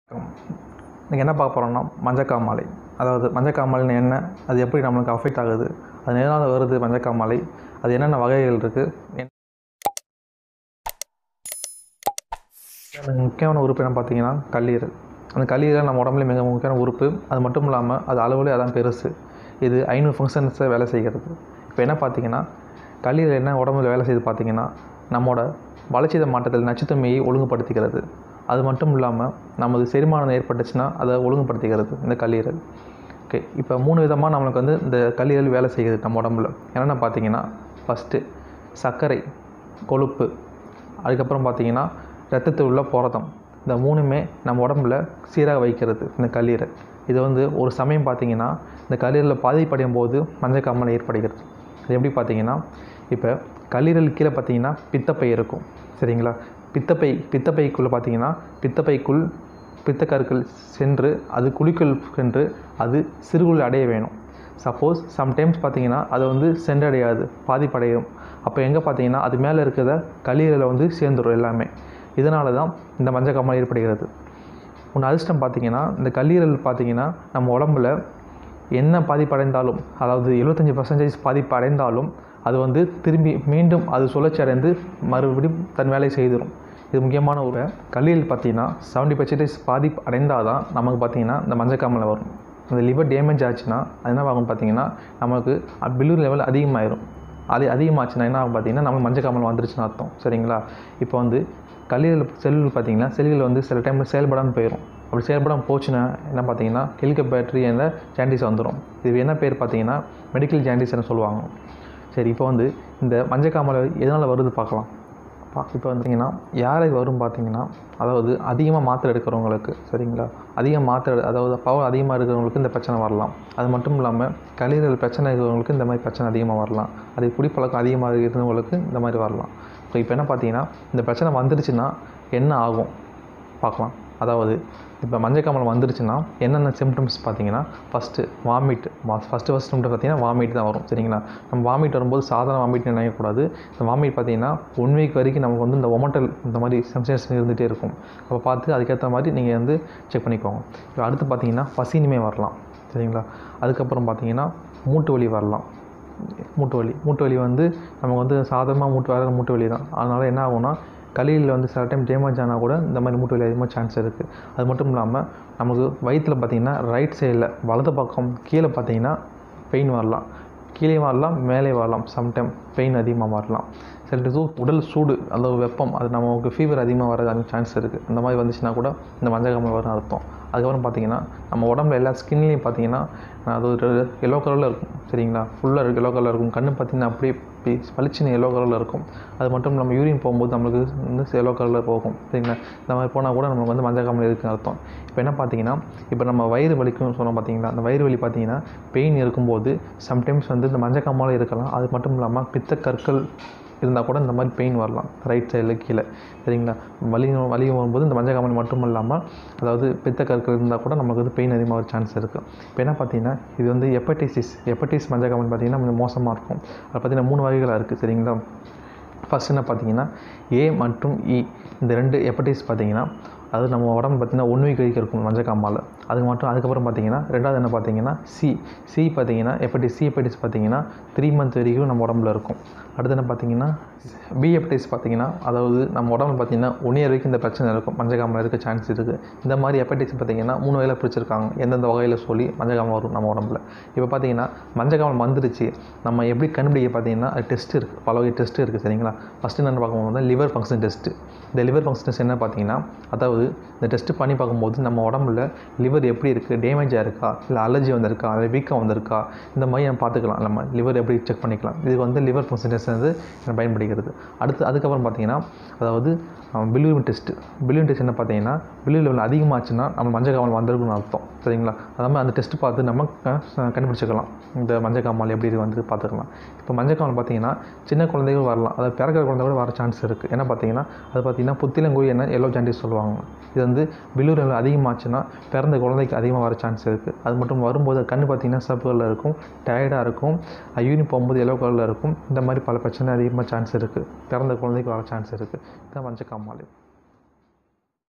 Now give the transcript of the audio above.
இன்றைக்கி என்ன பார்க்க போகிறோம்னா மஞ்சக்காமாலை அதாவது மஞ்சக்காமாலைன்னு என்ன அது எப்படி நம்மளுக்கு அஃபெக்ட் ஆகுது அது எதனால் வருது மஞ்சக்காமாலை அது என்னென்ன வகைகள் இருக்குது முக்கியமான உறுப்பு என்ன பார்த்தீங்கன்னா கல்லீரல் அந்த கல்லீரல் நம்ம உடம்புல மிக முக்கியமான உறுப்பு அது மட்டும் இல்லாமல் அது அளவுலேயே அதான் பெருசு இது ஐநூறு ஃபங்க்ஷன்ஸை வேலை செய்கிறது இப்போ என்ன பார்த்தீங்கன்னா கல்லீரல் என்ன உடம்புல வேலை செய்யுது பார்த்தீங்கன்னா நம்மளோட வளர்ச்சித மாற்றத்தில் நச்சுத்தன்மையை ஒழுங்குபடுத்துகிறது அது மட்டும் இல்லாமல் நமது செரிமானம் ஏற்பட்டுச்சுன்னா அதை ஒழுங்குபடுத்துகிறது இந்த கல்லீரல் ஓகே இப்போ மூணு விதமாக நம்மளுக்கு வந்து இந்த கல்லீரல் வேலை செய்யுது நம்ம உடம்புல என்னென்ன பார்த்தீங்கன்னா ஃபஸ்ட்டு சர்க்கரை கொழுப்பு அதுக்கப்புறம் பார்த்தீங்கன்னா ரத்தத்தில் உள்ள புரதம் இந்த மூணுமே நம்ம உடம்புல சீராக வைக்கிறது இந்த கல்லீரல் இது வந்து ஒரு சமயம் பார்த்தீங்கன்னா இந்த கல்லீரலில் பாதிப்படையும் போது மஞ்சக்காமல் ஏற்படுகிறது அது எப்படி பார்த்தீங்கன்னா இப்போ கல்லீரல் கீழே பார்த்தீங்கன்னா பித்தப்பை இருக்கும் சரிங்களா பித்தப்பை பித்தப்பைக்குள்ளே பார்த்தீங்கன்னா பித்தப்பைக்குள் பித்தக்கருக்கள் சென்று அது குழிக்குள் சென்று அது சிறுகுள் அடைய வேணும் சப்போஸ் சம்டைம்ஸ் பார்த்தீங்கன்னா அது வந்து சென்றடையாது பாதிப்படையும் அப்போ எங்கே பார்த்தீங்கன்னா அது மேலே இருக்கிறத கல்லீரலை வந்து சேர்ந்துடும் எல்லாமே இதனால தான் இந்த மஞ்சக்காமல் ஏற்படுகிறது ஒன்று அதிர்ஷ்டம் பார்த்தீங்கன்னா இந்த கல்லீரல் பார்த்தீங்கன்னா நம்ம உடம்புல என்ன பாதிப்படைந்தாலும் அதாவது எழுபத்தஞ்சி பர்சன்டேஜ் பாதிப்பு அடைந்தாலும் அது வந்து திரும்பி மீண்டும் அது சுழற்சி அடைந்து மறுபடியும் தன் வேலையை செய்திடும் இது முக்கியமான ஒரு கல்லீரல் பார்த்தீங்கன்னா செவன்ட்டி பர்சன்டேஜ் பாதிப்பு அடைந்தால் தான் நமக்கு பார்த்தீங்கன்னா இந்த மஞ்சக்காமலை வரும் இந்த லிவர் டேமேஜ் ஆச்சுன்னா அது என்ன ஆகும் பார்த்தீங்கன்னா நமக்கு பில்லூர் லெவல் அதிகமாயிரும் அது அதிகமாச்சுன்னா என்ன ஆகும் பார்த்தீங்கன்னா நமக்கு மஞ்சக்காமல் வந்துருச்சுன்னு அர்த்தம் சரிங்களா இப்போ வந்து கல்லீரல் செல்கள் பார்த்தீங்கன்னா செல்கள் வந்து சில டைமில் செயல்படாமல் போயிடும் அப்படி செயல்படாமல் போச்சுன்னா என்ன பார்த்தீங்கன்னா கெல்க பேட்டரி என்ற ஜாண்டிஸ் வந்துடும் இது என்ன பேர் பார்த்தீங்கன்னா மெடிக்கல் ஜாண்டிஸ்னு சொல்லுவாங்க சரி இப்போ வந்து இந்த மஞ்சக்காமலை எதனால் வருது பார்க்கலாம் இப்போ வந்தீங்கன்னா யாருக்கு வரும் பார்த்தீங்கன்னா அதாவது அதிகமாக மாத்திரை எடுக்கிறவங்களுக்கு சரிங்களா அதிக மாத்திரை அதாவது பவர் அதிகமாக இருக்கிறவங்களுக்கு இந்த பிரச்சனை வரலாம் அது மட்டும் இல்லாமல் கல்லீரல் பிரச்சனை இருக்கிறவங்களுக்கு இந்த மாதிரி பிரச்சனை அதிகமாக வரலாம் அது குடிப்பழக்கம் அதிகமாக இருந்தவங்களுக்கு இந்த மாதிரி வரலாம் ஸோ இப்போ என்ன பார்த்தீங்கன்னா இந்த பிரச்சனை வந்துருச்சுன்னா என்ன ஆகும் பார்க்கலாம் அதாவது இப்போ மஞ்சக்காமல் வந்துருச்சுன்னா என்னென்ன சிம்டம்ஸ் பார்த்தீங்கன்னா first vomit first first symptom பார்த்தீங்கன்னா வாமிட் தான் வரும் சரிங்களா நம்ம வாமிட் வரும்போது சாதாரண வாமிட் நினைக்கக்கூடாது இந்த வாமிட் பார்த்தீங்கன்னா ஒன் வீக் வரைக்கும் நமக்கு வந்து இந்த ஒமட்டல் இந்த மாதிரி சென்சேஷன் இருந்துகிட்டே இருக்கும் அப்போ பார்த்து அதுக்கேற்ற மாதிரி நீங்கள் வந்து செக் பண்ணிக்கோங்க இப்போ அடுத்து பார்த்தீங்கன்னா பசினிமே வரலாம் சரிங்களா அதுக்கப்புறம் பார்த்தீங்கன்னா மூட்டு வலி வரலாம் மூட்டு வலி மூட்டு வலி வந்து நமக்கு வந்து சாதாரணமாக மூட்டு வர மூட்டு வலி தான் அதனால் என்ன ஆகும்னா கல்லீரலில் வந்து சில டைம் டேமேஜ் ஆனால் கூட இந்த மாதிரி மூட்டு வலி அதிகமாக சான்ஸ் இருக்குது அது மட்டும் இல்லாமல் நமக்கு வயிற்றில் பார்த்திங்கன்னா ரைட் சைடில் வலது பக்கம் கீழே பார்த்தீங்கன்னா பெயின் வரலாம் கீழே வரலாம் மேலே வரலாம் சம்டைம் பெயின் அதிகமாக வரலாம் சில இது உடல் சூடு அந்த வெப்பம் அது நமக்கு ஃபீவர் அதிகமாக வர சான்ஸ் இருக்குது இந்த மாதிரி வந்துச்சுன்னா கூட இந்த மஞ்சக்காமல் வரும் அர்த்தம் அதுக்கப்புறம் பார்த்தீங்கன்னா நம்ம உடம்புல எல்லா ஸ்கின்லேயும் பார்த்தீங்கன்னா அது ஒரு எல்லோ கலரில் இருக்கும் சரிங்களா ஃபுல்லாக இருக்குது எல்லோ கலரில் இருக்கும் கண்ணு பார்த்தீங்கன்னா அப்படியே பளிச்சுன்னு எல்லோ கலரில் இருக்கும் அது மட்டும் நம்ம யூரின் போகும்போது நம்மளுக்கு வந்து எல்லோ கலரில் போகும் சரிங்களா இந்த மாதிரி போனால் கூட நமக்கு வந்து மஞ்சக்காமல் இருக்குன்னு அர்த்தம் இப்போ என்ன பார்த்தீங்கன்னா இப்போ நம்ம வயிறு வலிக்கும்னு சொன்னோம் பார்த்தீங்களா அந்த வயிறு வலி பார்த்தீங்கன்னா பெயின் இருக்கும்போது சம்டைம்ஸ் வந்து இந்த மஞ்சக்காமலும் இருக்கலாம் அது மட்டும் இல்லாமல் பித்த கற்கள் இருந்தால் கூட இந்த மாதிரி பெயின் வரலாம் ரைட் சைடில் கீழே சரிங்களா வலி வலி வரும்போது இந்த மஞ்சக்காமல் மட்டும் இல்லாமல் அதாவது பித்த கற்கள் இருந்தால் கூட நமக்கு வந்து பெயின் அதிகமாக ஒரு சான்ஸ் இருக்குது இப்போ என்ன பார்த்தீங்கன்னா இது வந்து எப்படைசிஸ் எப்படைஸ் மஞ்சக்காமல் பார்த்தீங்கன்னா கொஞ்சம் மோசமாக இருக்கும் அது பார்த்தீங்கன்னா மூணு வகைகளாக இருக்குது சரிங்களா ஃபஸ்ட் என்ன பார்த்தீங்கன்னா ஏ மற்றும் இ இந்த ரெண்டு எப்படைஸ் பார்த்தீங்கன்னா அது நம்ம உடம்பு பார்த்திங்கன்னா ஒன் வீக் வரைக்கும் இருக்கும் மஞ்சக்காமால் அதுக்கு மட்டும் அதுக்கப்புறம் பார்த்தீங்கன்னா ரெண்டாவது என்ன பார்த்தீங்கன்னா சி சி பார்த்தீங்கன்னா எப்படிஸ் சி எப்படிஸ் பார்த்தீங்கன்னா த்ரீ மந்த் வரைக்கும் நம்ம உடம்புல இருக்கும் அடுத்து என்ன பார்த்தீங்கன்னா பி எப்படிஸ் பார்த்தீங்கன்னா அதாவது நம்ம உடம்புல பார்த்தீங்கன்னா ஒன் இயர் வரைக்கும் இந்த பிரச்சனை இருக்கும் மஞ்சக்காமல் இருக்க சான்ஸ் இருக்குது இந்த மாதிரி ஹெப்படைட்டிஸ் பார்த்தீங்கன்னா மூணு வகையில் பிரிச்சிருக்காங்க எந்தெந்த வகையில் சொல்லி மஞ்சக்காமல் வரும் நம்ம உடம்புல இப்போ பார்த்தீங்கன்னா மஞ்சக்காமல் வந்துருச்சு நம்ம எப்படி கண்டுபிடிக்க பார்த்தீங்கன்னா அது டெஸ்ட் இருக்குது பல வகை டெஸ்ட் இருக்குது சரிங்களா ஃபஸ்ட்டு என்னென்னு பார்க்கும்போது லிவர் ஃபங்க்ஷன் டெஸ்ட்டு இந்த லிவர் ஃபங்க்ஷன் டெஸ்ட் என்ன பார்த்தீங்கன்னா அதாவது இந்த டெஸ்ட்டு பண்ணி பார்க்கும்போது நம்ம உடம்புல லிவர் எப்படி இருக்குது டேமேஜாக இருக்கா இல்லை அலர்ஜி வந்திருக்கா இல்லை வீக்கம் வந்திருக்கா இந்த மாதிரி நம்ம பார்த்துக்கலாம் நம்ம லிவர் எப்படி செக் பண்ணிக்கலாம் இது வந்து லிவர் ஃபங்க்ஷன் டெஸ்ட் வந்து பயன்படுகிறது அடுத்து அதுக்கப்புறம் பார்த்தீங்கன்னா அதாவது பிலியூன் டெஸ்ட்டு பிலியூன் டெஸ்ட் என்ன பார்த்தீங்கன்னா பிலியூ லெவல் அதிகமாச்சுன்னா நம்ம மஞ்சக்காமல் வந்திருக்குன்னு அர்த்தம் சரிங்களா அது மாதிரி அந்த டெஸ்ட் பார்த்து நம்ம கண்டுபிடிச்சிக்கலாம் இந்த மஞ்சக்காமல் எப்படி இது வந்து பார்த்துக்கலாம் இப்போ மஞ்சக்காமல் பார்த்தீங்கன்னா சின்ன குழந்தைகள் வரலாம் அதாவது பிறக்கிற குழந்தை கூட வர சான்ஸ் இருக்குது என்ன பார்த்தீங்கன்னா அது பார்த்தீங்கன்னா புத்திலங்குழி என்ன எல்லோ ஜாண்டிஸ் சொல்லுவாங்க இது வந்து பிலியூர் லெவல் அதிகமாச்சுன்னா பிறந்த குழந்தைக்கு அதிகமாக வர சான்ஸ் இருக்குது அது மட்டும் வரும்போது கண் பார்த்தீங்கன்னா சப்பு கலரில் இருக்கும் டயர்டாக இருக்கும் யூரின் போகும்போது எல்லோ கலரில் இருக்கும் இந்த மாதிரி பல பிரச்சனை அதிகமாக சான்ஸ் இருக்குது பிறந்த குழந்தைக்கு வர சான்ஸ் இருக்குது இதுதான் மஞ்சக்காமாலை